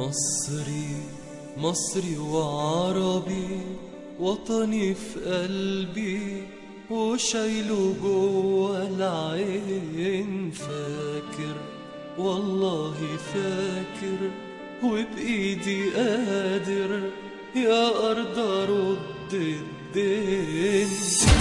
مصري مصري وعربي وطني في قلبي وشايله جوا العين فاكر والله فاكر وبإيدي قادر يا أرض أرد الدين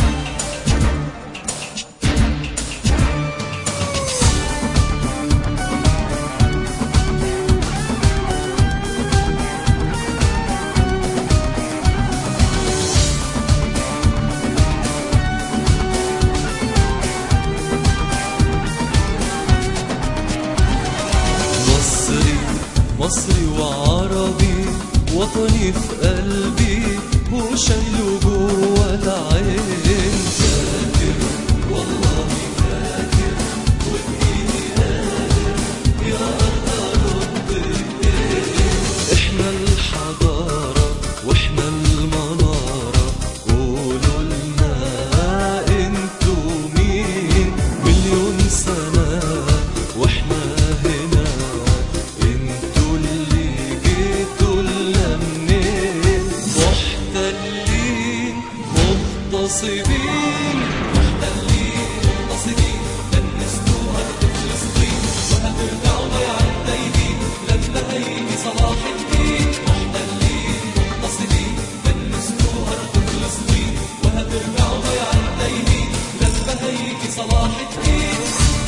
مصري مصري وعربي وطني في قلبي وشايله جوا العين فاكر والله فاكر وبإيدي قادر يا أرض أرد الدين إحنا الحضارة وإحنا المنارة قولوا لنا انتوا مين مليون سنة واحنا هنا انتوا اللي جيتوا لنا منين محتلين مغتصبين محتلين مغتصبين دنستوا أرض فلسطين وهترجعوا ضيعا تايهين لما هيجي صلاح الدين محتلين مغتصبين دنستوا أرض فلسطين وهترجعوا ضيعا تايهين لما هيجي صلاح الدين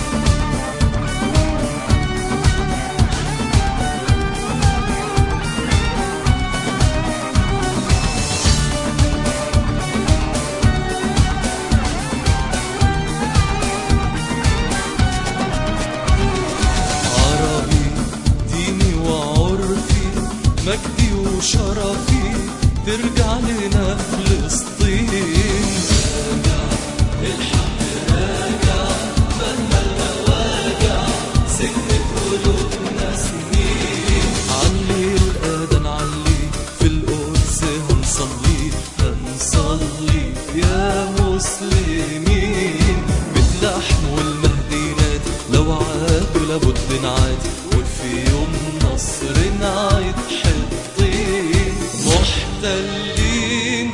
عربي ديني وعرفي مجدي وشرفي ترجع لنا فلسطين راجع الحق راجع مهما الهواجع سكت قلوبنا سنين علي الأذان علي في القدس هنصلي هنصلي يا مسلمين باللحم والمهدي نادي لو عادوا لابد نعادي وفي يوم نصر نعيد حطين محتلين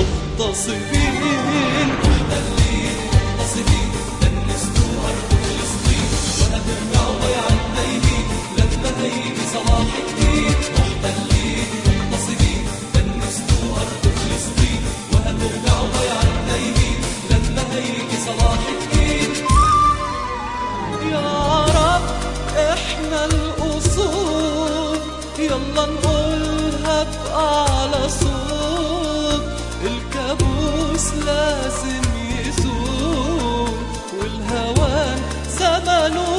مغتصبين محتلين مغتصبين دنستوا أرض فلسطين وهترجعوا ضيعا تايهين لما هيجي صلاح الدين محتلين مغتصبين دنستوا أرض فلسطين وهترجعوا ضيعا تايهين لما هيجي صلاح الدين يا رب احنا الاصول يلا نقولها بأعلى صوت الكابوس لازم يزول والهوان زمنه